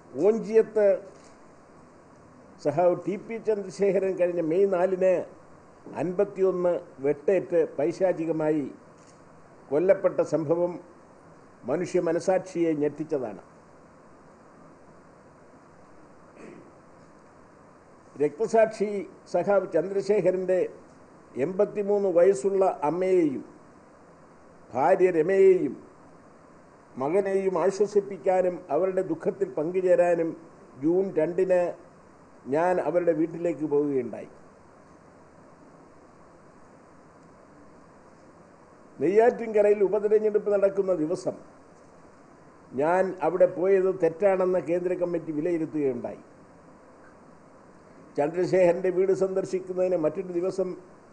ഓഞ്ചിയത്ത് സഹാവ് T P Chandrasekharan കഴിഞ്ഞ May നാലിന് അൻപത്തിയൊന്ന് വെട്ടേറ്റ് പൈശാചികമായി കൊല്ലപ്പെട്ട സംഭവം മനുഷ്യ മനസാക്ഷിയെ ഞെട്ടിച്ചതാണ് രക്തസാക്ഷി സഖാവ് ചന്ദ്രശേഖരൻ്റെ എൺപത്തിമൂന്ന് വയസ്സുള്ള അമ്മയെയും ഭാര്യ രമയെയും മകനെയും ആശ്വസിപ്പിക്കാനും അവരുടെ ദുഃഖത്തിൽ പങ്കുചേരാനും ജൂൺ രണ്ടിന് ഞാൻ അവരുടെ വീട്ടിലേക്ക് പോവുകയുണ്ടായി നെയ്യാറ്റിൻകരയിൽ ഉപതെരഞ്ഞെടുപ്പ് നടക്കുന്ന ദിവസം ഞാൻ അവിടെ പോയത് തെറ്റാണെന്ന് കേന്ദ്ര കമ്മിറ്റി വിലയിരുത്തുകയുണ്ടായി ചന്ദ്രശേഖരൻ്റെ വീട് സന്ദർശിക്കുന്നതിന് മറ്റൊരു ദിവസം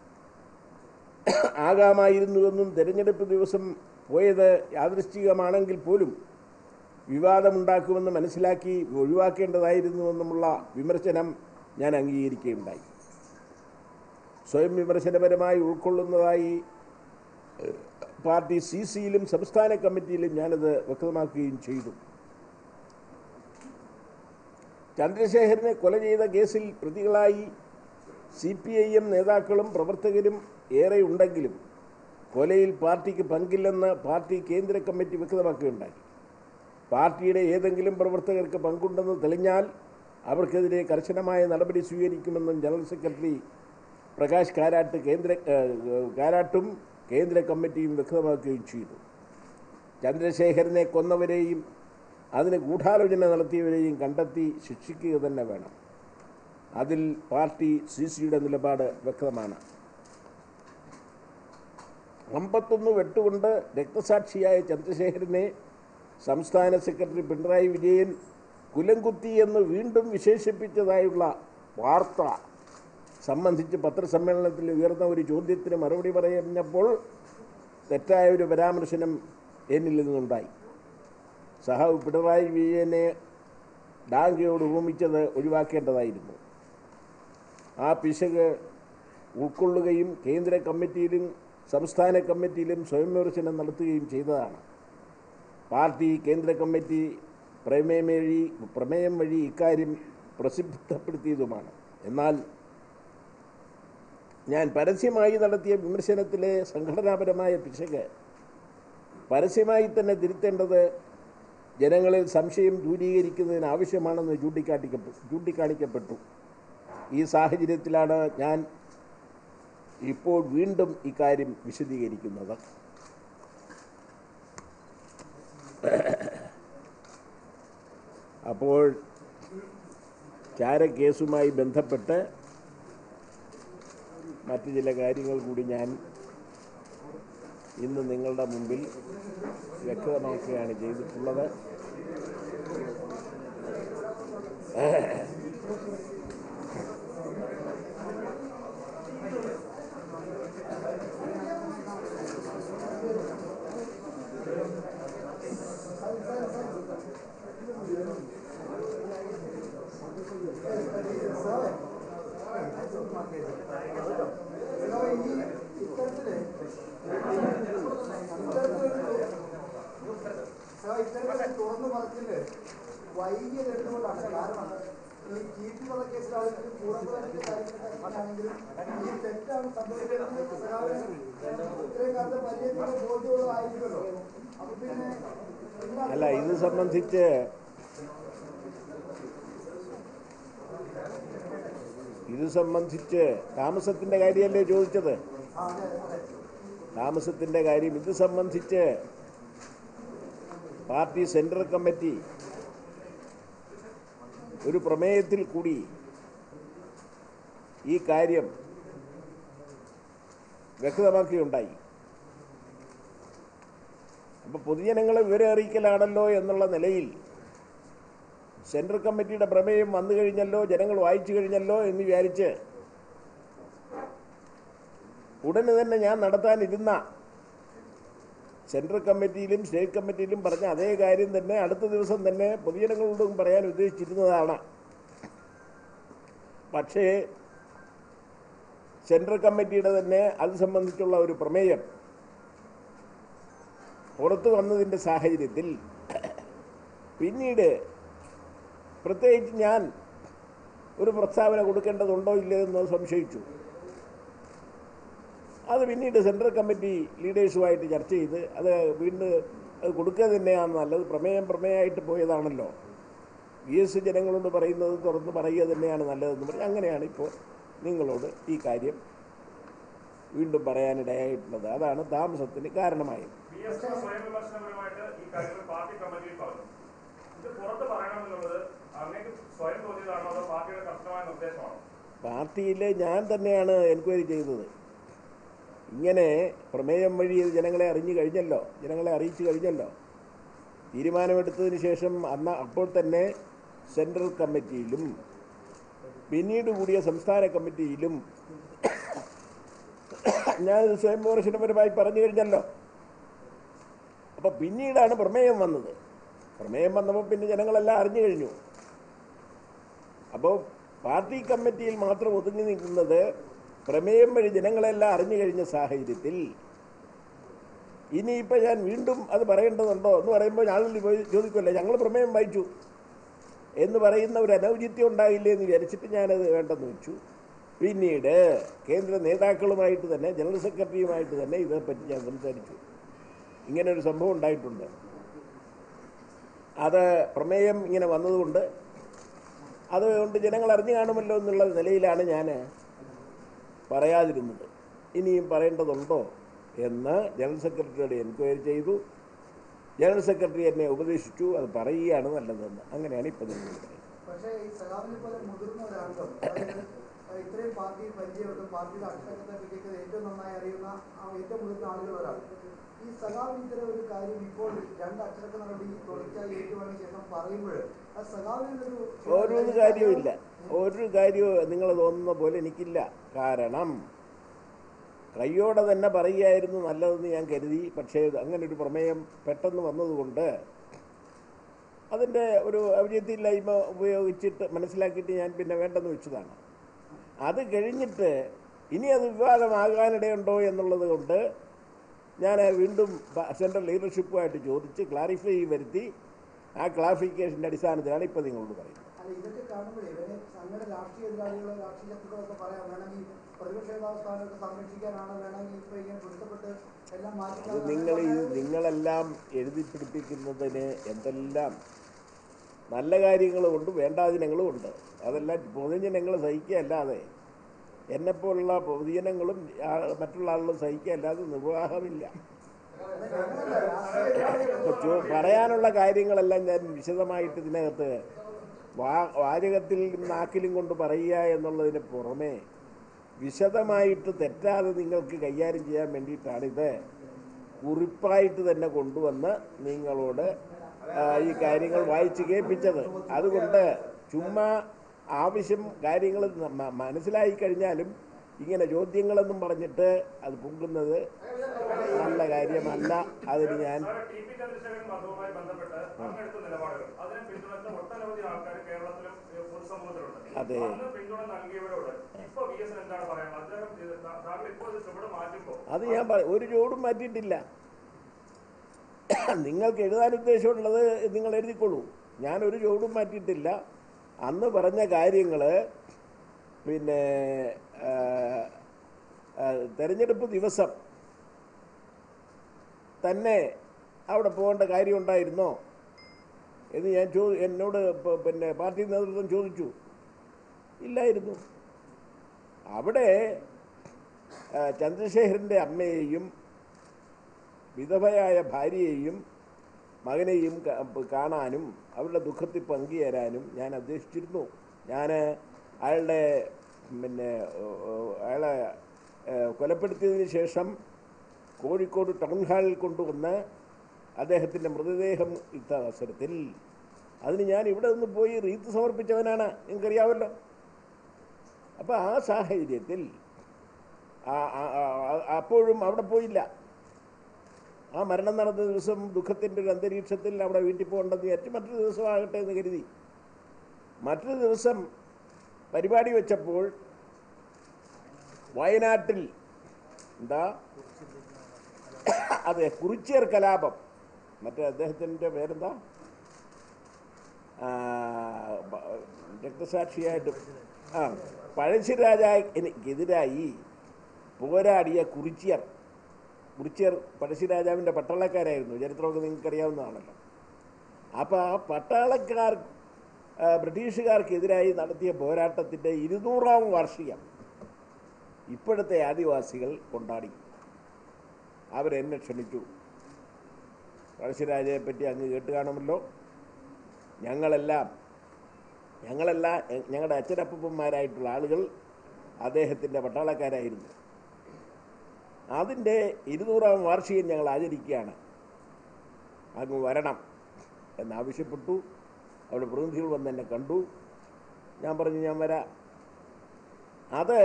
ആകാമായിരുന്നുവെന്നും തെരഞ്ഞെടുപ്പ് ദിവസം പോയത് യാദൃശ്ചികമാണെങ്കിൽ പോലും വിവാദമുണ്ടാക്കുമെന്ന് മനസ്സിലാക്കി ഒഴിവാക്കേണ്ടതായിരുന്നുവെന്നുമുള്ള വിമർശനം ഞാൻ അംഗീകരിക്കുകയുണ്ടായി സ്വയം വിമർശനപരമായി ഉൾക്കൊള്ളുന്നതായി പാർട്ടി സി സിയിലും സംസ്ഥാന കമ്മിറ്റിയിലും ഞാനത് വ്യക്തമാക്കുകയും ചെയ്തു ചന്ദ്രശേഖരനെ കൊല ചെയ്ത കേസിൽ പ്രതികളായി സി പി ഐ എം നേതാക്കളും പ്രവർത്തകരും ഏറെ ഉണ്ടെങ്കിലും കൊലയിൽ പാർട്ടിക്ക് പങ്കില്ലെന്ന് പാർട്ടി കേന്ദ്ര കമ്മിറ്റി വ്യക്തമാക്കുകയുണ്ടായി പാർട്ടിയുടെ ഏതെങ്കിലും പ്രവർത്തകർക്ക് പങ്കുണ്ടെന്ന് തെളിഞ്ഞാൽ അവർക്കെതിരെ കർശനമായ നടപടി സ്വീകരിക്കുമെന്നും ജനറൽ സെക്രട്ടറി പ്രകാശ് കാരാട്ട് കേന്ദ്ര ഏഹ്, കാരാട്ടും കേന്ദ്ര കമ്മിറ്റിയും വ്യക്തമാക്കുകയും ചെയ്തു ചന്ദ്രശേഖരനെ കൊന്നവരെയും അതിന് ഗൂഢാലോചന നടത്തിയവരെയും കണ്ടെത്തി ശിക്ഷിക്കുക തന്നെ വേണം അതിൽ പാർട്ടി സി സിയുടെ നിലപാട് വ്യക്തമാണ് അമ്പത്തൊന്ന് വെട്ടുകൊണ്ട് രക്തസാക്ഷിയായ ചന്ദ്രശേഖരനെ സംസ്ഥാന സെക്രട്ടറി പിണറായി വിജയൻ കുലംകുത്തി എന്ന് വീണ്ടും വിശേഷിപ്പിച്ചതായുള്ള വാർത്ത സംബന്ധിച്ച് പത്രസമ്മേളനത്തിൽ ഉയർന്ന ഒരു ചോദ്യത്തിന് മറുപടി പറഞ്ഞപ്പോൾ തെറ്റായ ഒരു പരാമർശനം എന്നിൽ നിന്നുണ്ടായി സഹാവ് പിണറായി വിജയനെ ഡാങ്കയോട് ഉപമിച്ചത് ഒഴിവാക്കേണ്ടതായിരുന്നു ആ പിശക് ഉൾക്കൊള്ളുകയും കേന്ദ്ര കമ്മിറ്റിയിലും സംസ്ഥാന കമ്മിറ്റിയിലും സ്വയം വിമർശനം നടത്തുകയും ചെയ്തതാണ് പാർട്ടി കേന്ദ്ര കമ്മിറ്റി പ്രമേയം വഴി പ്രമേയം വഴി ഇക്കാര്യം പ്രസിദ്ധപ്പെടുത്തിയതുമാണ് എന്നാൽ ഞാൻ പരസ്യമായി നടത്തിയ വിമർശനത്തിലെ സംഘടനാപരമായ പിശക് പരസ്യമായി തന്നെ തിരുത്തേണ്ടത് ജനങ്ങളിൽ സംശയം ദൂരീകരിക്കുന്നതിന് ആവശ്യമാണെന്ന് ചൂണ്ടിക്കാട്ടിക്കപ്പെട്ടു ചൂണ്ടിക്കാണിക്കപ്പെട്ടു ഈ സാഹചര്യത്തിലാണ് ഞാൻ ഇപ്പോൾ വീണ്ടും ഇക്കാര്യം വിശദീകരിക്കുന്നത് അപ്പോൾ ചാരക്കേസുമായി ബന്ധപ്പെട്ട് മറ്റു ചില കാര്യങ്ങൾ കൂടി ഞാൻ ഇന്ന് നിങ്ങളുടെ മുമ്പിൽ വ്യക്തമാക്കുകയാണ് ചെയ്തിട്ടുള്ളത് ഇത്തരത്തിൽ തുറന്നു പറച്ചില് വൈകിയത് എന്തുകൊണ്ടാണ് കാരണം ഈ ചീറ്റ് വധക്കേസിൽ അവർക്ക് കൂടുതലായിട്ട് കാര്യങ്ങളാണെങ്കിലും ഈ തെറ്റാണ് സംഭവിക്കുന്നത് സഖാവിന് ഇത്രയും കാലത്തെ പരിചയത്തിന്റെ ബോധ്യമുള്ളതായിരിക്കുമല്ലോ അപ്പൊ പിന്നെ എന്താണ് അല്ല ഇത് സംബന്ധിച്ച് ഇത് സംബന്ധിച്ച് താമസത്തിൻ്റെ കാര്യമല്ലേ ചോദിച്ചത് ആ, അതെ അതെ താമസത്തിൻ്റെ കാര്യം ഇത് സംബന്ധിച്ച് പാർട്ടി സെൻട്രൽ കമ്മിറ്റി ഒരു പ്രമേയത്തിൽ കൂടി ഈ കാര്യം വ്യക്തമാക്കുകയുണ്ടായി അപ്പോൾ പൊതുജനങ്ങളെ വിവരം അറിയിക്കലാണല്ലോ എന്നുള്ള നിലയിൽ സെൻട്രൽ കമ്മിറ്റിയുടെ പ്രമേയം വന്നു കഴിഞ്ഞല്ലോ ജനങ്ങൾ വായിച്ചു കഴിഞ്ഞല്ലോ എന്ന് വിചാരിച്ച് ഉടനെ തന്നെ ഞാൻ നടത്താനിരുന്ന സെൻട്രൽ കമ്മിറ്റിയിലും സ്റ്റേറ്റ് കമ്മിറ്റിയിലും പറഞ്ഞ അതേ കാര്യം തന്നെ അടുത്ത ദിവസം തന്നെ പൊതുജനങ്ങളോടും പറയാൻ ഉദ്ദേശിച്ചിരുന്നതാണ് പക്ഷേ സെൻട്രൽ കമ്മിറ്റിയുടെ തന്നെ അത് സംബന്ധിച്ചുള്ള ഒരു പ്രമേയം പുറത്തു വന്നതിൻ്റെ സാഹചര്യത്തിൽ പിന്നീട് പ്രത്യേകിച്ച് ഞാൻ ഒരു പ്രസ്താവന കൊടുക്കേണ്ടതുണ്ടോ ഇല്ലയോ എന്ന് സംശയിച്ചു അത് പിന്നീട് സെൻട്രൽ കമ്മിറ്റി ലീഡേഴ്സുമായിട്ട് ചർച്ച ചെയ്ത് അത് വീണ്ടും അത് കൊടുക്കുക തന്നെയാണ് നല്ലത് പ്രമേയം പ്രമേയമായിട്ട് പോയതാണല്ലോ വി എസ് ജനങ്ങളോട് പറയുന്നത് തുറന്ന് പറയുക തന്നെയാണ് നല്ലതെന്ന് പറഞ്ഞ് അങ്ങനെയാണ് ഇപ്പോൾ നിങ്ങളോട് ഈ കാര്യം വീണ്ടും പറയാനിടയായിട്ടുള്ളത് അതാണ് താമസത്തിന് കാരണമായത് ബി എസ് എഫ് സ്വയം വിമർശനപരമായിട്ട് ഈ കാര്യങ്ങൾ പാർട്ടി കമ്മിറ്റിയിൽ പറഞ്ഞു ഇത് പുറത്ത് പറയണമെന്നുള്ളത് അങ്ങേക്ക് സ്വയം തോന്നിയതാണോ അതോ പാർട്ടിയുടെ കർശനമായ നിർദ്ദേശമാണോ പാർട്ടിയിൽ ഞാൻ തന്നെയാണ് എൻക്വയറി ചെയ്തത് ഇങ്ങനെ പ്രമേയം വഴി ഇത് ജനങ്ങളെ അറിഞ്ഞു കഴിഞ്ഞല്ലോ ജനങ്ങളെ അറിയിച്ചു കഴിഞ്ഞല്ലോ തീരുമാനമെടുത്തതിന് ശേഷം അന്ന് അപ്പോൾ തന്നെ സെൻട്രൽ കമ്മിറ്റിയിലും പിന്നീട് കൂടിയ സംസ്ഥാന കമ്മിറ്റിയിലും ഞാൻ ഇത് സ്വയം വിമർശനപരമായി പറഞ്ഞു കഴിഞ്ഞല്ലോ അപ്പോൾ പിന്നീടാണ് പ്രമേയം വന്നത് പ്രമേയം വന്നപ്പോൾ പിന്നെ ജനങ്ങളെല്ലാം അറിഞ്ഞു കഴിഞ്ഞു അപ്പോൾ പാർട്ടി കമ്മിറ്റിയിൽ മാത്രം ഒതുങ്ങി നിൽക്കുന്നത് പ്രമേയം വഴി ജനങ്ങളെല്ലാം അറിഞ്ഞു കഴിഞ്ഞ സാഹചര്യത്തിൽ ഇനിയിപ്പോൾ ഞാൻ വീണ്ടും അത് പറയേണ്ടതുണ്ടോ എന്ന് പറയുമ്പോൾ ആളുകൾ പോയി ചോദിക്കുമല്ലോ ഞങ്ങൾ പ്രമേയം വായിച്ചു എന്ന് പറയുന്ന ഒരു അനൗചിത്യം ഉണ്ടാകില്ലേ എന്ന് വിചാരിച്ചിട്ട് ഞാനത് വേണ്ടെന്ന് വെച്ചു പിന്നീട് കേന്ദ്ര നേതാക്കളുമായിട്ട് തന്നെ ജനറൽ സെക്രട്ടറിയുമായിട്ട് തന്നെ ഇതേപ്പറ്റി ഞാൻ സംസാരിച്ചു ഇങ്ങനെ ഒരു സംഭവം ഉണ്ടായിട്ടുണ്ട് അത് പ്രമേയം ഇങ്ങനെ വന്നതുകൊണ്ട് അതുകൊണ്ട് ജനങ്ങൾ അറിഞ്ഞു കാണുമല്ലോ എന്നുള്ള നിലയിലാണ് ഞാൻ പറയാതിരുന്നത് ഇനിയും പറയേണ്ടതുണ്ടോ എന്ന് ജനറൽ സെക്രട്ടറിയോട് എൻക്വയറി ചെയ്തു ജനറൽ സെക്രട്ടറി എന്നെ ഉപദേശിച്ചു അത് പറയുകയാണ് നല്ലതെന്ന് അങ്ങനെയാണ് ഇപ്പോൾ നിങ്ങൾ പറയുന്നത് പക്ഷേ ഈ സഖാവിനെ പോലെ മുതിർന്ന ഒരാളും അതായത് ഇത്രയും പാർട്ടി പരിചയമുണ്ട് പാർട്ടിയുടെ അക്ഷരത്തെ പറ്റിയൊക്കെ ഏറ്റവും നന്നായി അറിയുന്ന ആ ഏറ്റവും മുതിർന്ന ആളുകൾ ഒരാൾ ഈ സഖാവിന് ഇത്തരം ഒരു കാര്യം ഇപ്പോൾ രണ്ട് അച്ചടക്ക നടപടി തുടർച്ചയായി ഏറ്റുവാങ്ങിയ ശേഷം പറയുമ്പോൾ ആ സഖാവിനൊരു ഒരു കാര്യവുമില്ല ഒരു കാര്യവും നിങ്ങൾ തോന്നുന്ന പോലെ എനിക്കില്ല കാരണം കയ്യോടെ തന്നെ പറയുകയായിരുന്നു നല്ലതെന്ന് ഞാൻ കരുതി പക്ഷേ അങ്ങനെ ഒരു പ്രമേയം പെട്ടെന്ന് വന്നതുകൊണ്ട് അതിൻ്റെ ഒരു ഔചിത്യമില്ലായ്മ ഉപയോഗിച്ചിട്ട് മനസ്സിലാക്കിയിട്ട് ഞാൻ പിന്നെ വേണ്ടെന്ന് വെച്ചതാണ് അത് കഴിഞ്ഞിട്ട് ഇനി അത് വിവാദമാകാനിടയുണ്ടോ എന്നുള്ളത് കൊണ്ട് ഞാൻ വീണ്ടും പ- സെൻട്രൽ ലീഡർഷിപ്പുമായിട്ട് ചോദിച്ച് ക്ലാരിഫൈ വരുത്തി ആ ക്ലാരിഫിക്കേഷൻ്റെ അടിസ്ഥാനത്തിലാണ് ഇപ്പോൾ നിങ്ങളോട് പറയുന്നത് അല്ല ഇതൊക്കെ കാണുമ്പോഴേ ഇവരെ അങ്ങനെ രാഷ്ട്രീയ എതിരാളികളോ രാഷ്ട്രീയ ശത്രുക്കളൊക്കെ പറയാം വേണമെങ്കിൽ പ്രതിപക്ഷ നേതാവ് സ്ഥാനമൊക്കെ സംരക്ഷിക്കാനാണ് വേണമെങ്കിൽ ഇപ്പൊ ഇങ്ങനെ പൊരുത്തപ്പെട്ട് എല്ലാം മാറ്റി അത് നിങ്ങൾ ഇത് നിങ്ങളെല്ലാം എഴുതി പിടിപ്പിക്കുന്നതിന് എന്തെല്ലാം നല്ല കാര്യങ്ങളുമുണ്ട് വേണ്ടാദിനങ്ങളും ഉണ്ട് അതെല്ലാം പൊതുജനങ്ങൾ സഹിക്കുകയല്ലാതെ എന്നെപ്പോലുള്ള പൊതുജനങ്ങളും ആ- മറ്റുള്ള ആളുകളും സഹിക്കുകയല്ലാതെ നിർവാഹമില്ല അപ്പോൾ ചോ- പറയാനുള്ള കാര്യങ്ങളെല്ലാം ഞാൻ വിശദമായിട്ട് ഇതിനകത്ത് വാ വാചകത്തിൽ നാക്കിലും കൊണ്ട് പറയുക എന്നുള്ളതിന് പുറമേ വിശദമായിട്ട് തെറ്റാതെ നിങ്ങൾക്ക് കൈകാര്യം ചെയ്യാൻ വേണ്ടിയിട്ടാണിത് കുറിപ്പായിട്ട് തന്നെ കൊണ്ടുവന്ന് നിങ്ങളോട് ആ, ഈ കാര്യങ്ങൾ വായിച്ച് കേൾപ്പിച്ചത് അതുകൊണ്ട് ചുമ്മാ ആവശ്യം കാര്യങ്ങൾ മ- മനസ്സിലായി കഴിഞ്ഞാലും ഇങ്ങനെ ചോദ്യങ്ങളെന്നും പറഞ്ഞിട്ട് അത് പൊങ്ങുന്നത് നല്ല കാര്യമല്ല അതിന് ഞാൻ സാറേ, ടി പി ചന്ദ്രശേഖരൻ വധവുമായി ബന്ധപ്പെട്ട് അങ്ങെടുത്ത നിലപാടുകൾ അതിനെ പിന്തുണച്ച ഒട്ടനവധി ആൾക്കാർ കേരളത്തിലും ഏഹ്, പൊതുസമൂഹത്തിലുണ്ട് അതെ. അന്ന് പിന്തുണ നൽകിയവരോട് ഇപ്പൊ വി എസ് എന്താണ് പറയാനുള്ളത് അദ്ദേഹം ഇത് താ- താങ്കൾ ഇപ്പോൾ ഇത് ചുവട് മാറ്റുമ്പോൾ അത് ഞാൻ പറ ഒരു ചോടും മാറ്റിയിട്ടില്ല നിങ്ങൾക്ക് എഴുതാൻ ഉദ്ദേശമുള്ളത് നിങ്ങൾ എഴുതിക്കൊള്ളൂ ഞാനൊരു ചോടും മാറ്റിയിട്ടില്ല അന്ന് പറഞ്ഞ കാര്യങ്ങൾ പിന്നെ ആ, ആ, തെരഞ്ഞെടുപ്പ് ദിവസം തന്നെ അവിടെ പോകേണ്ട കാര്യമുണ്ടായിരുന്നോ എന്ന് ഞാൻ ചോ എന്നോട് പ- പിന്നെ പാർട്ടി നേതൃത്വം ചോദിച്ചു ഇല്ലായിരുന്നു അവിടെ ആ, ചന്ദ്രശേഖരൻ്റെ അമ്മയെയും വിധവയായ ഭാര്യയെയും മകനെയും ക- കാണാനും അവരുടെ ദുഃഖത്തിൽ പങ്കുചേരാനും ഞാൻ ഉദ്ദേശിച്ചിരുന്നു ഞാൻ അയാളുടെ പിന്നെ ഏ, അയാളെ ഏ, കൊലപ്പെടുത്തിയതിന് ശേഷം കോഴിക്കോട് ടൗൺ ഹാളിൽ കൊണ്ടുവന്ന് അദ്ദേഹത്തിൻ്റെ മൃതദേഹം ഇട്ട അവസരത്തിൽ അതിന് ഞാൻ ഇവിടെ നിന്ന് പോയി റീത്ത് സമർപ്പിച്ചവനാണ് നിങ്ങൾക്കറിയാമല്ലോ അപ്പോൾ ആ സാഹചര്യത്തിൽ ആ- ആ- ആ- അപ്പോഴും അവിടെ പോയില്ല ആ മരണം നടന്ന ദിവസം ദുഃഖത്തിൻ്റെ ഒരു അന്തരീക്ഷത്തിൽ അവിടെ വീട്ടിൽ പോകേണ്ടെന്ന് വിചാരിച്ച് മറ്റൊരു ദിവസമാകട്ടെ എന്ന് കരുതി മറ്റൊരു ദിവസം പരിപാടി വെച്ചപ്പോൾ വയനാട്ടിൽ എന്താ അതെ കുറിച്യർ കലാപം മറ്റേ അദ്ദേഹത്തിൻ്റെ പേരെന്താ ആ, ബ- രക്തസാക്ഷിയായിട്ട് ആ പഴശ്ശിരാജാക്കെതിരായി പോരാടിയ കുറിച്യർ കുറിച്യർ പഴശ്ശിരാജാവിൻ്റെ പട്ടാളക്കാരായിരുന്നു ചരിത്രമൊക്കെ നിങ്ങൾക്ക് അറിയാവുന്നതാണല്ലോ അപ്പോൾ ആ പട്ടാളക്കാർ ആ, ബ്രിട്ടീഷുകാർക്കെതിരായി നടത്തിയ പോരാട്ടത്തിൻ്റെ ഇരുന്നൂറാം വാർഷികം ഇപ്പോഴത്തെ ആദിവാസികൾ കൊണ്ടാടി അവരെന്നെ ക്ഷണിച്ചു പഴശ്ശിരാജയെ പറ്റി അങ്ങ് കേട്ട് കാണുമല്ലോ ഞങ്ങളെല്ലാം ഞങ്ങളെല്ലാം എ- ഞങ്ങളുടെ അച്ഛനപ്പന്മാരായിട്ടുള്ള ആളുകൾ അദ്ദേഹത്തിൻ്റെ പട്ടാളക്കാരായിരുന്നു അതിൻ്റെ ഇരുന്നൂറാം വാർഷികം ഞങ്ങൾ ആചരിക്കുകയാണ് അങ്ങ് വരണം എന്നാവശ്യപ്പെട്ടു അവിടെ പ്രതിനിധികൾ വന്ന് എന്നെ കണ്ടു ഞാൻ പറഞ്ഞു ഞാൻ വരാം അത്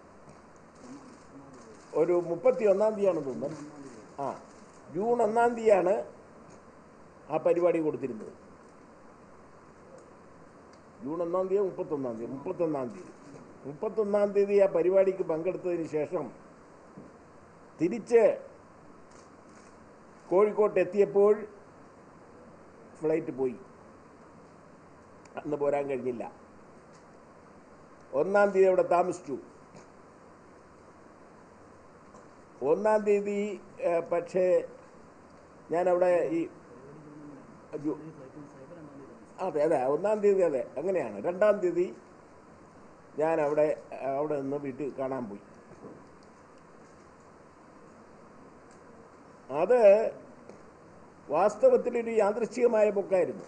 ഒരു മുപ്പത്തി ഒന്നാം തീയതിയാണ് തോന്നുന്നത് ആ ജൂൺ ഒന്നാം തീയതിയാണ് ആ പരിപാടി കൊടുത്തിരുന്നത് ജൂൺ ഒന്നാം തീയതി മുപ്പത്തൊന്നാം തീയതി മുപ്പത്തൊന്നാം തീയതി മുപ്പത്തൊന്നാം തീയതി ആ പരിപാടിക്ക് പങ്കെടുത്തതിന് ശേഷം തിരിച്ച് കോഴിക്കോട്ട് എത്തിയപ്പോൾ ഫ്ലൈറ്റ് പോയി അന്ന് പോരാൻ കഴിഞ്ഞില്ല ഒന്നാം തീയതി അവിടെ താമസിച്ചു ഒന്നാം തീയതി ഏഹ്, പക്ഷേ ഞാനവിടെ ഈ ജു- അതെ അതെ ഒന്നാം തീയതി അതെ അങ്ങനെയാണ് രണ്ടാം തീയതി ഞാൻ അവിടെ അവിടെ നിന്ന് വീട്ടിൽ കാണാൻ പോയി അത് വാസ്തവത്തിലൊരു യാദൃശ്ചികമായ പൊക്കായിരുന്നു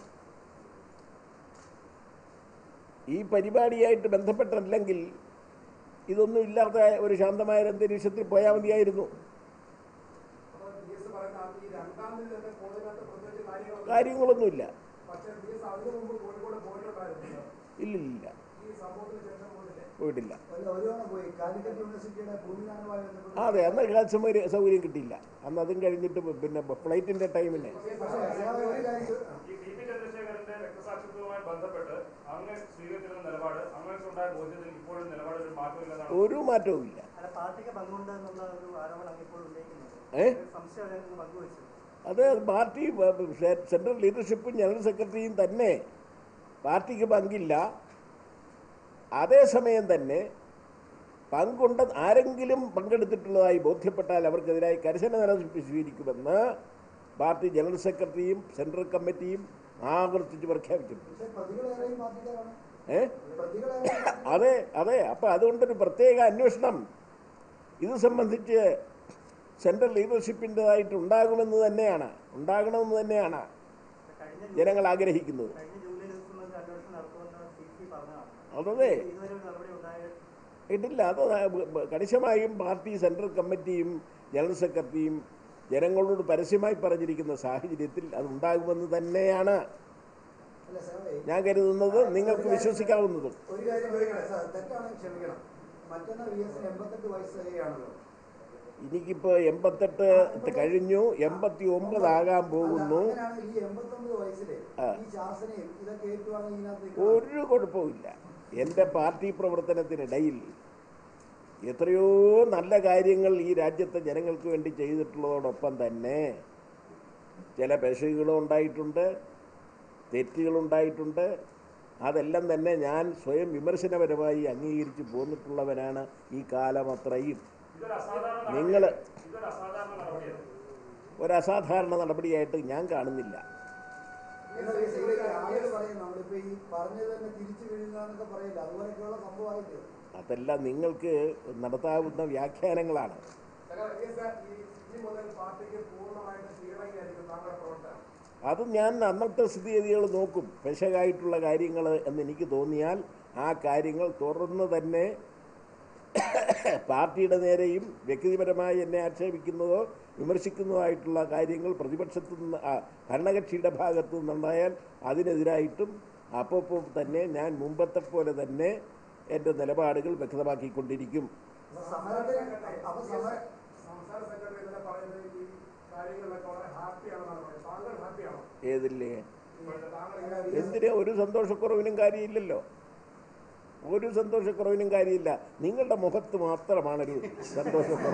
ഈ പരിപാടിയായിട്ട് ബന്ധപ്പെട്ടല്ലെങ്കിൽ ഇതൊന്നും ഇല്ലാത്ത ഒരു ശാന്തമായ ഒരു അന്തരീക്ഷത്തിൽ പോയാൽ മതിയായിരുന്നു അപ്പോൾ ബി എസ് പറയുന്ന ഈ രണ്ടാം തീയതി തന്നെ കൂടുതലായിട്ട് പ്രത്യേകിച്ച് കാര്യങ്ങളൊന്നും കാര്യങ്ങളൊന്നുമില്ല പക്ഷേ ബി എസ് അതിന് മുമ്പ് കോഴിക്കോട് പോയിട്ടുണ്ടായിരുന്നു ഇല്ലില്ല ഈ സംഭവത്തിന് ശേഷം പോയിട്ടില്ലേ പോയിട്ടില്ല ഒരു തവണ പോയി കാലിക്കറ്റ് യൂണിവേഴ്സിറ്റിയുടെ ഭൂമിദാനവുമായി ബന്ധപ്പെട്ട് അതെ അന്ന് കാലത്ത് സൗകര്യം സൗകര്യം കിട്ടിയില്ല അന്ന് അതും കഴിഞ്ഞിട്ട് പിന്നെ ഫ്ലൈറ്റിൻ്റെ ടൈമിന് പക്ഷേ സഹാബി ഒരു കാര്യം ഈ ടി പി ചന്ദ്രശേഖരന്റെ രക്തസാക്ഷിത്വവുമായി ബന്ധപ്പെട്ട് അങ്ങ് സ്വീകരിച്ചിരുന്ന നിലപാട് അങ്ങനെയുണ്ടായ ബോധ്യത്തിൽ ഇപ്പോഴും നിലപാടിൽ ഒരു മാറ്റമില്ലെന്നാണ് ഒരു മാറ്റവും ഇല്ല അല്ല പാർട്ടിക്ക് പങ്കുണ്ട് എന്നുള്ള ഒരു ആരോപണം അങ്ങ് ഇപ്പോൾ ഉന്നയിക്കുന്നുണ്ട് ഏ ഒരു സംശയം അതിനകത്ത് പങ്കുവച്ചു അത് പാർട്ടി വ- സെ- സെൻട്രൽ ലീഡർഷിപ്പും ജനറൽ സെക്രട്ടറിയും തന്നെ പാർട്ടിക്ക് പങ്കില്ല അതേസമയം തന്നെ പങ്കുണ്ട് ആരെങ്കിലും പങ്കെടുത്തിട്ടുള്ളതായി ബോധ്യപ്പെട്ടാൽ അവർക്കെതിരായി കർശന നടപടി സ്വീകരിക്കുമെന്ന് പാർട്ടി ജനറൽ സെക്രട്ടറിയും സെൻട്രൽ കമ്മിറ്റിയും ആവർത്തിച്ച് പ്രഖ്യാപിച്ചിട്ടുണ്ട് പക്ഷേ പ്രതികളേറെയും പാർട്ടിക്കാരാണ് ഏ പ്രതികളേറെ അതെ അതെ അപ്പം അതുകൊണ്ടൊരു പ്രത്യേക അന്വേഷണം ഇത് സംബന്ധിച്ച് സെൻട്രൽ ലീഡർഷിപ്പിൻ്റെതായിട്ട് ഉണ്ടാകുമെന്ന് തന്നെയാണ് ഉണ്ടാകണമെന്ന് തന്നെയാണ് കഴിഞ്ഞ ജൂ- ജനങ്ങൾ ആഗ്രഹിക്കുന്നത് കഴിഞ്ഞ ജൂലൈ ദിവസം മുതൽ അന്വേഷണം നടത്തുമെന്ന് സി പി പറഞ്ഞതാണ് അതതെ ഇതുവരെ ഒരു നടപടി ഉണ്ടായ ഇട്ടില്ല അത് ബ- ബ- കണിശമായും പാർട്ടി സെൻട്രൽ കമ്മിറ്റിയും ജനറൽ സെക്രട്ടറിയും ജനങ്ങളോട് പരസ്യമായി പറഞ്ഞിരിക്കുന്ന സാഹചര്യത്തിൽ അത് ഉണ്ടാകുമെന്ന് തന്നെയാണ് അല്ല സാറേ ഞാൻ കരുതുന്നത് നിങ്ങൾക്ക് വിശ്വസിക്കാവുന്നതും ഒരു കാര്യം ചോദിക്കണം സാർ തെറ്റാണെങ്കിൽ ക്ഷമിക്കണം മറ്റൊന്ന് വി എസിന് എൺപത്തെട്ട് വയസ്സ് വരെയാണല്ലോ എനിക്കിപ്പോൾ എൺപത്തെട്ട് കഴിഞ്ഞു എൺപത്തി ഒമ്പതാകാൻ പോകുന്നു അല്ല, അങ്ങനെയാണെങ്കിൽ ഈ എൺപത്തൊമ്പത് വയസ്സില് ആ. ഈ ശാസനയും ഇതൊക്കെ ഏറ്റുവാങ്ങി ഇതിനകത്ത് ഒരു കുഴപ്പമില്ല എൻ്റെ പാർട്ടി പ്രവർത്തനത്തിനിടയിൽ എത്രയോ നല്ല കാര്യങ്ങൾ ഈ രാജ്യത്തെ ജനങ്ങൾക്ക് വേണ്ടി ചെയ്തിട്ടുള്ളതോടൊപ്പം തന്നെ ചില പെശകുകളും ഉണ്ടായിട്ടുണ്ട് തെറ്റുകളുണ്ടായിട്ടുണ്ട് അതെല്ലാം തന്നെ ഞാൻ സ്വയം വിമർശനപരമായി അംഗീകരിച്ച് പോന്നിട്ടുള്ളവനാണ് ഈ കാലം അത്രയും ഇതൊരു അസാധാരണ നിങ്ങൾ നടപടിയാണ്. ഇതൊരു അസാധാരണ നടപടിയാണ് ഒരു അസാധാരണ നടപടിയായിട്ട് ഞാൻ കാണുന്നില്ല എന്നാ ഈ ഇതിലേക്ക് ആളുകൾ പറയും നമ്മളിപ്പോ ഈ പറഞ്ഞത് തന്നെ തിരിച്ചു വീഴുക എന്നൊക്കെ പറയില്ല അതുപോലെയൊക്കെയുള്ള സംഭവമായിട്ട് അതെല്ലാം നിങ്ങൾക്ക് നടത്താവുന്ന വ്യാഖ്യാനങ്ങളാണ് പാർട്ടിക്ക് പൂർണ്ണമായിട്ട് കീഴടങ്ങിയായിരിക്കും താങ്കളുടെ പ്രവർത്തനം അത് ഞാൻ അന്നത്തെ സ്ഥിതിഗതികൾ നോക്കും പെശകായിട്ടുള്ള കാര്യങ്ങൾ എന്ന് എനിക്ക് തോന്നിയാൽ ആ കാര്യങ്ങൾ തുറന്ന് തന്നെ പാർട്ടിയുടെ നേരെയും വ്യക്തിപരമായി എന്നെ ആക്ഷേപിക്കുന്നതോ വിമർശിക്കുന്നതോ ആയിട്ടുള്ള കാര്യങ്ങൾ പ്രതിപക്ഷത്തു നിന്ന് ആ, ഭരണകക്ഷിയുടെ ഭാഗത്തു നിന്നുണ്ടായാൽ അതിനെതിരായിട്ടും അപ്പോൾ തന്നെ ഞാൻ മുമ്പത്തെ പോലെ തന്നെ എൻ്റെ നിലപാടുകൾ വ്യക്തമാക്കിക്കൊണ്ടിരിക്കും സമരത്തിന് അപ്പൊ സമര സംസ്ഥാന സെക്രട്ടറി ഇന്നലെ പറയുന്നത് ഈ കാര്യങ്ങളിലൊക്കെ വളരെ ഹാപ്പിയാണെന്നാണ് പറയുന്നത് താങ്കൾ ഹാപ്പിയാണോ ഏതില്ലേ താങ്കൾ എന്തിനാ ഒരു സന്തോഷക്കുറവിനും കാര്യമില്ലല്ലോ ഒരു സന്തോഷക്കുറവിനും കാര്യമില്ല നിങ്ങളുടെ മുഖത്ത് മാത്രമാണൊരു സന്തോഷക്കുറവ്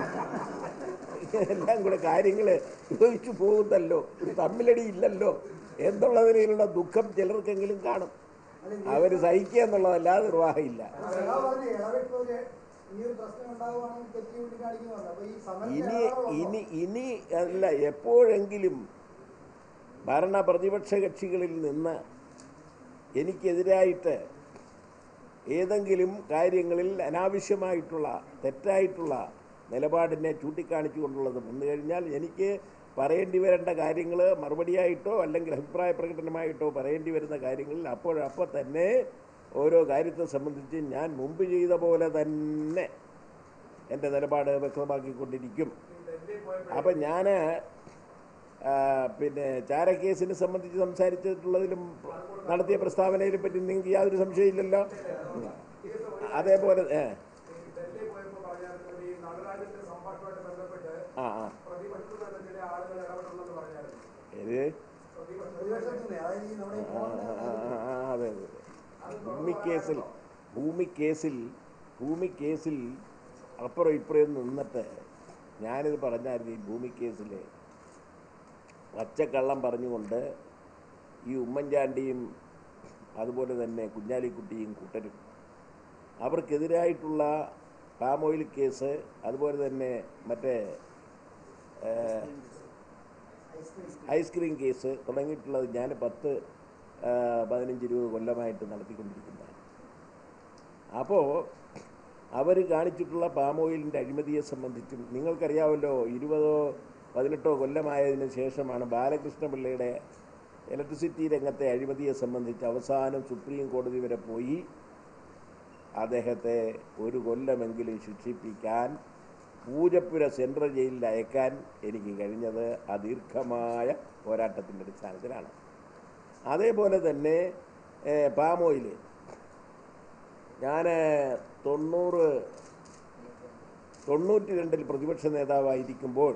എല്ലാം കൂടെ കാര്യങ്ങൾ ചോദിച്ചു പോകുന്നല്ലോ ഒരു തമ്മിലടി ഇല്ലല്ലോ എന്നുള്ളതിനുള്ള ദുഃഖം ചിലർക്കെങ്കിലും കാണും അവർ സഹിക്കുക എന്നുള്ളതല്ലാതെ നിർവാഹമില്ല സഖാവ് പറഞ്ഞ ഇടപെട്ടവര് ഈ ഒരു പ്രശ്നം ഉണ്ടാവുകയാണെങ്കിൽ തെറ്റി ചൂണ്ടിക്കാണിക്കുന്നു അപ്പൊ ഈ സമരത്തിന് ഇനി ഇടപെടലുണ്ടോ? ഇനി ഇനി അല്ല എപ്പോഴെങ്കിലും ഭരണ പ്രതിപക്ഷ കക്ഷികളിൽ നിന്ന് എനിക്കെതിരായിട്ട് ഏതെങ്കിലും കാര്യങ്ങളിൽ അനാവശ്യമായിട്ടുള്ള തെറ്റായിട്ടുള്ള നിലപാടിനെ ചൂണ്ടിക്കാണിച്ചുകൊണ്ടുള്ളത് വന്നു കഴിഞ്ഞാൽ എനിക്ക് പറയേണ്ടി വരേണ്ട കാര്യങ്ങൾ മറുപടിയായിട്ടോ അല്ലെങ്കിൽ അഭിപ്രായ പ്രകടനമായിട്ടോ പറയേണ്ടി വരുന്ന കാര്യങ്ങളിൽ അപ്പോഴപ്പോൾ തന്നെ ഓരോ കാര്യത്തെ സംബന്ധിച്ച് ഞാൻ മുമ്പ് ചെയ്ത പോലെ തന്നെ എൻ്റെ നിലപാട് വ്യക്തമാക്കിക്കൊണ്ടിരിക്കും അപ്പം ഞാൻ പിന്നെ ചാരക്കേസിനെ സംബന്ധിച്ച് സംസാരിച്ചിട്ടുള്ളതിലും നടത്തിയ പ്രസ്താവനയെ പറ്റി നിങ്ങൾക്ക് യാതൊരു സംശയമില്ലല്ലോ അതേപോലെ ഏ ഈ ഡൽഹി പോയപ്പോ പറഞ്ഞായിരുന്നു ഈ നടരാജന്റെ സംഭാഷണവുമായിട്ട് ബന്ധപ്പെട്ട് ആ ആ പ്രതിപക്ഷത്ത് തന്നെ ചില ആളുകൾ ഇടപെടണമെന്ന് പറഞ്ഞായിരുന്നു ഏത് പ്രതിപക്ഷത്തിന്റെ അതായത് ഈ നമ്മുടെ ഈ ആ, ആ, ഫോണിന്റെ ആ, ആ, അതെ അതെ ഭൂമി കേസിൽ ഭൂമി കേസിൽ ഭൂമി കേസിൽ അപ്പുറം ഇപ്പുറം നിന്നിട്ട് ഞാനിത് പറഞ്ഞായിരുന്നു ഈ ഭൂമി കേസിൽ പച്ചക്കള്ളം പറഞ്ഞുകൊണ്ട് ഈ ഉമ്മൻചാണ്ടിയും അതുപോലെ തന്നെ കുഞ്ഞാലിക്കുട്ടിയും കൂട്ടരും അവർക്കെതിരായിട്ടുള്ള പാം ഓയിൽ കേസ് അതുപോലെ തന്നെ മറ്റേ ഏഹ്, ഐസ്ക്രീം കേസ് തുടങ്ങിയിട്ടുള്ളത് ഞാൻ പത്ത് ആ, പതിനഞ്ച് ഇരുപത് കൊല്ലമായിട്ട് നടത്തിക്കൊണ്ടിരിക്കുന്നതാണ് അപ്പോൾ അവർ കാണിച്ചിട്ടുള്ള പാം ഓയിലിൻ്റെ അഴിമതിയെ സംബന്ധിച്ചും നിങ്ങൾക്കറിയാമല്ലോ ഇരുപതോ പതിനെട്ടോ കൊല്ലമായതിനു ശേഷമാണ് ബാലകൃഷ്ണപിള്ളയുടെ ഇലക്ട്രിസിറ്റി രംഗത്തെ അഴിമതിയെ സംബന്ധിച്ച് അവസാനം സുപ്രീം കോടതി വരെ പോയി അദ്ദേഹത്തെ ഒരു കൊല്ലമെങ്കിലും ശിക്ഷിപ്പിക്കാൻ പൂജപ്പുര സെൻട്രൽ ജയിലിൽ അയക്കാൻ എനിക്ക് കഴിഞ്ഞത് അദീർഘമായ പോരാട്ടത്തിൻ്റെ അടിസ്ഥാനത്തിലാണ് അതേപോലെ തന്നെ പാം ഓയിൽ ഞാൻ തൊണ്ണൂറ് തൊണ്ണൂറ്റി രണ്ടിൽ പ്രതിപക്ഷ നേതാവായിരിക്കുമ്പോൾ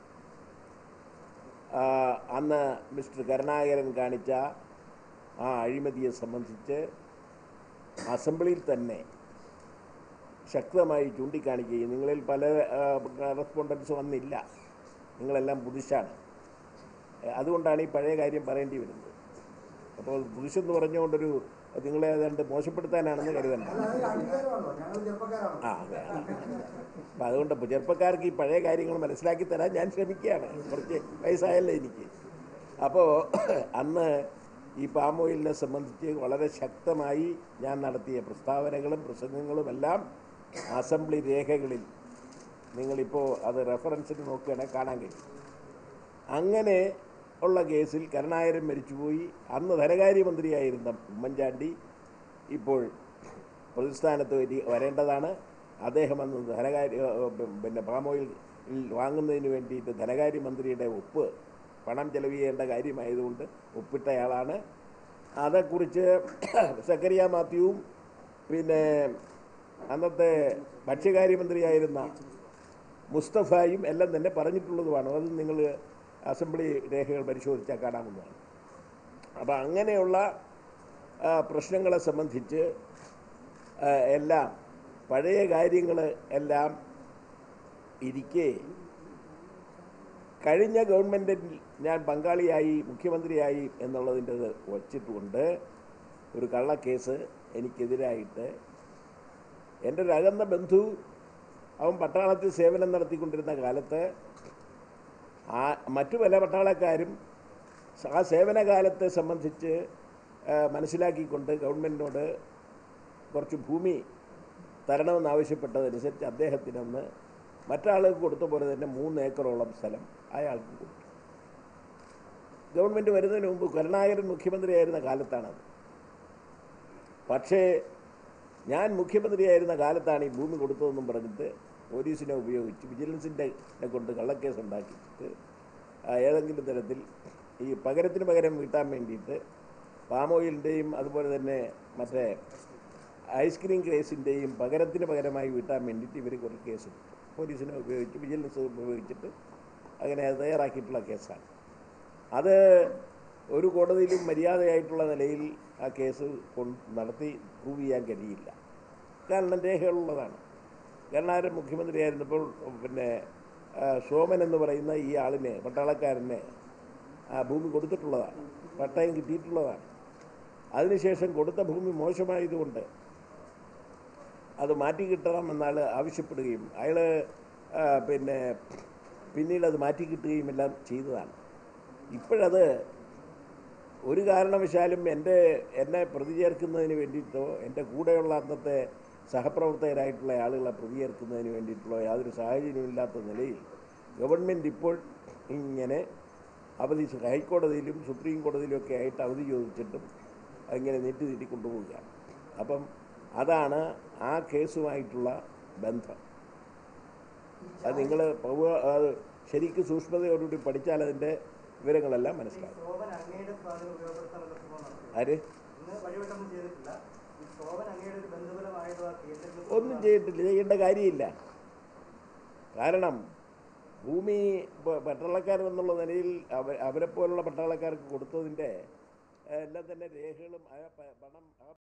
ആ, അന്ന് മിസ്റ്റർ കരുണാകരൻ കാണിച്ച ആ അഴിമതിയെ സംബന്ധിച്ച് അസംബ്ലിയിൽ തന്നെ ശക്തമായി ചൂണ്ടിക്കാണിക്കുകയും നിങ്ങളിൽ പല റെസ്പോണ്ടൻസ് വന്നില്ല നിങ്ങളെല്ലാം പുതുശാണ് ഏ, അതുകൊണ്ടാണ് ഈ പഴയ കാര്യം പറയേണ്ടി വരുന്നത് അപ്പോൾ പുതുശെന്ന് പറഞ്ഞുകൊണ്ടൊരു നിങ്ങളെ ഏതാണ്ട് മോശപ്പെടുത്താനാണെന്ന് കരുതണ്ട അല്ല അതൊരു അടിക്കാരമാണല്ലോ ഞങ്ങൾ ചെറുപ്പക്കാരാണല്ലോ ആ അതെ അപ്പം അതുകൊണ്ട് ഇപ്പൊ ചെറുപ്പക്കാർക്ക് ഈ പഴയ കാര്യങ്ങൾ മനസ്സിലാക്കി തരാൻ ഞാൻ ശ്രമിക്കുകയാണ് കുറച്ച് വയസ്സായല്ലോ എനിക്ക് അപ്പോൾ അന്ന് ഈ പാം ഓയിലിനെ സംബന്ധിച്ച് വളരെ ശക്തമായി ഞാൻ നടത്തിയ പ്രസ്താവനകളും പ്രസംഗങ്ങളും എല്ലാം അസംബ്ലി രേഖകളിൽ നിങ്ങളിപ്പോൾ അത് റെഫറൻസിന് നോക്കുകയാണെങ്കിൽ കാണാൻ കഴിയും അങ്ങനെ ഉള്ള കേസിൽ കരുണാകരൻ മരിച്ചുപോയി അന്ന് ധനകാര്യമന്ത്രിയായിരുന്ന ഉമ്മൻചാണ്ടി ഇപ്പോൾ പ്രതിസ്ഥാനത്ത് വരി വരേണ്ടതാണ് അദ്ദേഹം അന്ന് ധനകാര്യ ഏഹ് പിന്നെ പാം ഓയിൽ വാങ്ങുന്നതിന് വേണ്ടിയിട്ട് ധനകാര്യമന്ത്രിയുടെ ഒപ്പ് പണം ചെലവ് ചെയ്യേണ്ട കാര്യമായതുകൊണ്ട് ഒപ്പിട്ടയാളാണ് അതേക്കുറിച്ച് സക്കറിയ മാത്യുവും പിന്നെ അന്നത്തെ ഭക്ഷ്യകാര്യമന്ത്രിയായിരുന്ന മുസ്തഫായും എല്ലാം തന്നെ പറഞ്ഞിട്ടുള്ളതുമാണ് അത് നിങ്ങൾ അസംബ്ലി രേഖകൾ പരിശോധിച്ചാൽ കാണാവുന്നതാണ് അപ്പോൾ അങ്ങനെയുള്ള ആ, പ്രശ്നങ്ങളെ സംബന്ധിച്ച് ആ, എല്ലാം പഴയ കാര്യങ്ങൾ എല്ലാം ഇരിക്കെ കഴിഞ്ഞ ഗവൺമെൻറ്റിൽ ഞാൻ പങ്കാളിയായി മുഖ്യമന്ത്രിയായി എന്നുള്ളതിൻ്റെ വച്ചിട്ടുകൊണ്ട് ഒരു കള്ളക്കേസ് എനിക്കെതിരായിട്ട് എൻ്റെ ഒരു അകന്ന ബന്ധു അവൻ പട്ടാളത്തിൽ സേവനം നടത്തിക്കൊണ്ടിരുന്ന കാലത്ത് ആ മറ്റു പല പട്ടാളക്കാരും ആ സേവനകാലത്തെ സംബന്ധിച്ച് ആ, മനസ്സിലാക്കിക്കൊണ്ട് ഗവൺമെൻറ്റിനോട് കുറച്ച് ഭൂമി തരണമെന്നാവശ്യപ്പെട്ടതനുസരിച്ച് അദ്ദേഹത്തിനൊന്ന് മറ്റാളുകൾക്ക് കൊടുത്ത പോലെ തന്നെ മൂന്ന് ഏക്കറോളം സ്ഥലം അയാൾക്ക് കൊടുത്തു ഗവൺമെൻറ് വരുന്നതിന് മുമ്പ് കരുണാകരൻ മുഖ്യമന്ത്രിയായിരുന്ന കാലത്താണത് പക്ഷേ ഞാൻ മുഖ്യമന്ത്രിയായിരുന്ന കാലത്താണ് ഈ ഭൂമി കൊടുത്തതെന്നും പറഞ്ഞിട്ട് പോലീസിനെ ഉപയോഗിച്ച് വിജിലൻസിൻ്റെ കൊണ്ട് കള്ളക്കേസ് ഉണ്ടാക്കിയിട്ട് ആ, ഏതെങ്കിലും തരത്തിൽ ഈ പകരത്തിന് പകരം വീട്ടാൻ വേണ്ടിയിട്ട് പാം ഓയിലിൻ്റെയും അതുപോലെ തന്നെ മറ്റേ ഐസ്ക്രീം കേസിൻ്റെയും പകരത്തിന് പകരമായി വീട്ടാൻ വേണ്ടിയിട്ട് ഇവർ കുറച്ച് കേസ് എടുത്തു പോലീസിനെ ഉപയോഗിച്ച് വിജിലൻസ് ഉപയോഗിച്ചിട്ട് അങ്ങനെ അത് തയ്യാറാക്കിയിട്ടുള്ള കേസാണ് അത് ഒരു കോടതിയിലും മര്യാദയായിട്ടുള്ള നിലയിൽ ആ കേസ് കൊണ്ട് നടത്തി പ്രൂവ് ചെയ്യാൻ കഴിയില്ല കാരണം രേഖകളുള്ളതാണ് കരുണാകരൻ മുഖ്യമന്ത്രിയായിരുന്നപ്പോൾ പിന്നെ ആ, സോമൻ എന്ന് പറയുന്ന ഈ ആളിനെ പട്ടാളക്കാരനെ ആ ഭൂമി കൊടുത്തിട്ടുള്ളതാണ് പട്ടയം കിട്ടിയിട്ടുള്ളതാണ് അതിനുശേഷം കൊടുത്ത ഭൂമി മോശമായതുകൊണ്ട് അത് മാറ്റി കിട്ടണമെന്നാൾ ആവശ്യപ്പെടുകയും അയാൾ പിന്നെ പിന്നീട് അത് മാറ്റി കിട്ടുകയും എല്ലാം ചെയ്തതാണ് ഇപ്പോഴത് ഒരു കാരണവശാലും എൻ്റെ എന്നെ പ്രതി ചേർക്കുന്നതിന് വേണ്ടിയിട്ടോ എൻ്റെ കൂടെയുള്ള അന്നത്തെ സഹപ്രവർത്തകരായിട്ടുള്ള ആളുകളെ പ്രതി ചേർക്കുന്നതിന് വേണ്ടിയിട്ടുള്ള യാതൊരു സാഹചര്യമില്ലാത്ത നിലയിൽ ഗവൺമെൻറ് ഇപ്പോൾ ഇങ്ങനെ അവധി ഹൈക്കോടതിയിലും സുപ്രീം കോടതിയിലും ഒക്കെ ആയിട്ട് അവധി ചോദിച്ചിട്ടും അങ്ങനെ നീട്ടി നീട്ടി കൊണ്ടുപോവുകയാണ് അപ്പം അതാണ് ആ കേസുമായിട്ടുള്ള ബന്ധം അത് നിങ്ങൾ അത് ശരിക്കും സൂക്ഷ്മതയോടുകൂടി പഠിച്ചാൽ അതിൻ്റെ വിവരങ്ങളെല്ലാം ഈ മനസ്സിലാവും ശോഭൻ അങ്ങയുടെ സ്വാധീനം ഉപയോഗപ്പെടുത്താനുള്ള ശ്രമം നടത്തി ആര് ഇന്ന് വഴിവട്ടമൊന്നും ചെയ്തിട്ടില്ല ഈ ശോഭൻ അങ്ങയുടെ ഒരു ബന്ധുബലമായത് ആ കേന്ദ്രത്തിൽ ഒന്നും ചെയ്തിട്ടില്ല ചെയ്യേണ്ട കാര്യമില്ല കാരണം ഭൂമി പ- പട്ടാളക്കാരെന്നുള്ള നിലയിൽ അവ അവരെപ്പോലുള്ള പട്ടാളക്കാർക്ക് കൊടുത്തതിൻ്റെ എല്ലാം തന്നെ രേഖകളും ആ പ- പണം ആ